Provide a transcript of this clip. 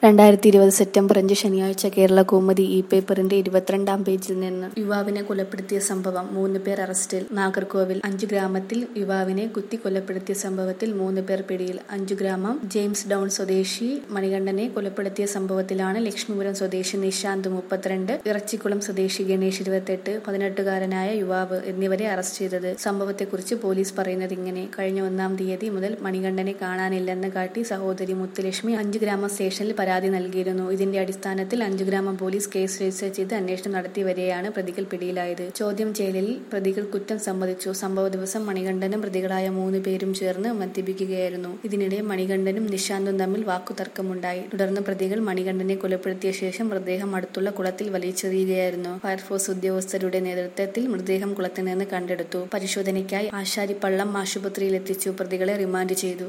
രണ്ടായിരത്തി ഇരുപത് സെപ്റ്റംബർ അഞ്ച് ശനിയാഴ്ച കേരള കൗമുദി ഇ പേപ്പറിന്റെ ഇരുപത്തിരണ്ടാം പേജിൽ നിന്ന് യുവാവിനെ കൊലപ്പെടുത്തിയ സംഭവം മൂന്ന് പേർ അറസ്റ്റിൽ നാഗർകോവിൽ അഞ്ചു ഗ്രാമത്തിൽ യുവാവിനെ കുത്തി കൊലപ്പെടുത്തിയ സംഭവത്തിൽ മൂന്ന് പേർ പിടിയിൽ അഞ്ചു ഗ്രാമം ജെയിംസ് ഡൌൺ സ്വദേശി മണികണ്ഠനെ കൊലപ്പെടുത്തിയ സംഭവത്തിലാണ് ലക്ഷ്മിപുരം സ്വദേശി നിശാന്ത് മുപ്പത്തിരണ്ട് ഇറച്ചിക്കുളം സ്വദേശി ഗണേഷ് ഇരുപത്തെട്ട് പതിനെട്ടുകാരനായ യുവാവ് എന്നിവരെ അറസ്റ്റ് ചെയ്തത് സംഭവത്തെക്കുറിച്ച് പോലീസ് പറയുന്നത് ഇങ്ങനെ കഴിഞ്ഞ ഒന്നാം തീയതി മുതൽ മണികണ്ഠനെ കാണാനില്ലെന്ന് കാട്ടി സഹോദരി മുത്തുലക്ഷ്മി അഞ്ചു ഗ്രാമ സ്റ്റേഷനിൽ പരാതി നൽകിയിരുന്നു ഇതിന്റെ അടിസ്ഥാനത്തിൽ അഞ്ചു ഗ്രാമം പോലീസ് കേസ് രജിസ്റ്റർ ചെയ്ത് അന്വേഷണം നടത്തി വരെയാണ് പ്രതികൾ പിടിയിലായത് ചോദ്യം ചെയ്യലിൽ പ്രതികൾ കുറ്റം സമ്മതിച്ചു സംഭവ ദിവസം മണികണ്ഠനും പ്രതികളായ മൂന്ന് പേരും ചേർന്ന് മദ്യപിക്കുകയായിരുന്നു ഇതിനിടെ മണികണ്ഠനും നിശാന്തും തമ്മിൽ വാക്കുതർക്കമുണ്ടായി തുടർന്ന് പ്രതികൾ മണികണ്ഠനെ കൊലപ്പെടുത്തിയ ശേഷം മൃതദേഹം അടുത്തുള്ള കുളത്തിൽ വലിച്ചെറിയുകയായിരുന്നു ഫയർഫോഴ്സ് ഉദ്യോഗസ്ഥരുടെ നേതൃത്വത്തിൽ മൃതദേഹം കുളത്തിൽ നിന്ന് കണ്ടെടുത്തു പരിശോധനയ്ക്കായി ആശാരിപ്പള്ളം ആശുപത്രിയിൽ എത്തിച്ചു പ്രതികളെ റിമാൻഡ് ചെയ്തു